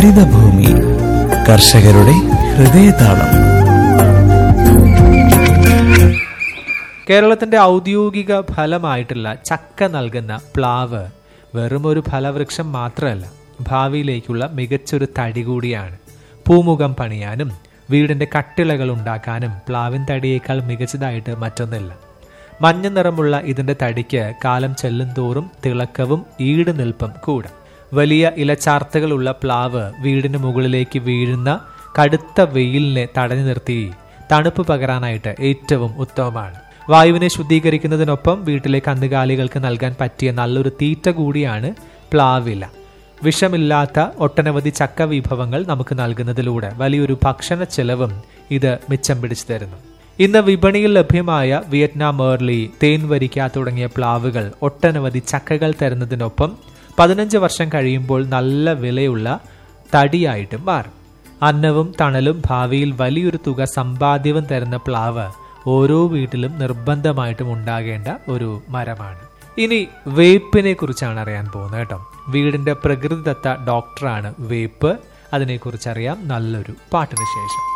ഹരിതഭൂമി കർഷകരുടെ ഹൃദയതാളം കേരളത്തിന്റെ ഔദ്യോഗിക ഫലമായിട്ടുള്ള ചക്ക നൽകുന്ന പ്ലാവ് വെറും ഒരു ഫലവൃക്ഷം മാത്രമല്ല ഭാവിയിലേക്കുള്ള മികച്ചൊരു തടി കൂടിയാണ് പൂമുഖം പണിയാനും വീടിന്റെ കട്ടിളകൾ ഉണ്ടാക്കാനും പ്ലാവിൻ തടിയേക്കാൾ മികച്ചതായിട്ട് മറ്റൊന്നില്ല മഞ്ഞ നിറമുള്ള ഇതിന്റെ തടിക്ക് കാലം ചെല്ലും തോറും തിളക്കവും ഈട് നിൽപ്പും കൂടും വലിയ ഇലച്ചാർത്തുകളുള്ള പ്ലാവ് വീടിന് മുകളിലേക്ക് വീഴുന്ന കടുത്ത വെയിലിനെ തടഞ്ഞു നിർത്തി തണുപ്പ് പകരാനായിട്ട് ഏറ്റവും ഉത്തമമാണ് വായുവിനെ ശുദ്ധീകരിക്കുന്നതിനൊപ്പം വീട്ടിലെ കന്നുകാലികൾക്ക് നൽകാൻ പറ്റിയ നല്ലൊരു തീറ്റ കൂടിയാണ് പ്ലാവില വിഷമില്ലാത്ത ഒട്ടനവധി ചക്ക വിഭവങ്ങൾ നമുക്ക് നൽകുന്നതിലൂടെ വലിയൊരു ഭക്ഷണ ചെലവും ഇത് മിച്ചം പിടിച്ചു തരുന്നു ഇന്ന് വിപണിയിൽ ലഭ്യമായ വിയറ്റ്നാം ഏർലി തേൻ വരിക്ക തുടങ്ങിയ പ്ലാവുകൾ ഒട്ടനവധി ചക്കകൾ തരുന്നതിനൊപ്പം പതിനഞ്ച് വർഷം കഴിയുമ്പോൾ നല്ല വിലയുള്ള തടിയായിട്ടും മാറും അന്നവും തണലും ഭാവിയിൽ വലിയൊരു തുക സമ്പാദ്യവും തരുന്ന പ്ലാവ് ഓരോ വീട്ടിലും നിർബന്ധമായിട്ടും ഉണ്ടാകേണ്ട ഒരു മരമാണ് ഇനി വേപ്പിനെ കുറിച്ചാണ് അറിയാൻ പോകുന്നത് കേട്ടോ വീടിന്റെ പ്രകൃതിദത്ത ഡോക്ടറാണ് വേപ്പ് അതിനെക്കുറിച്ച് അറിയാം നല്ലൊരു പാട്ടിന് ശേഷം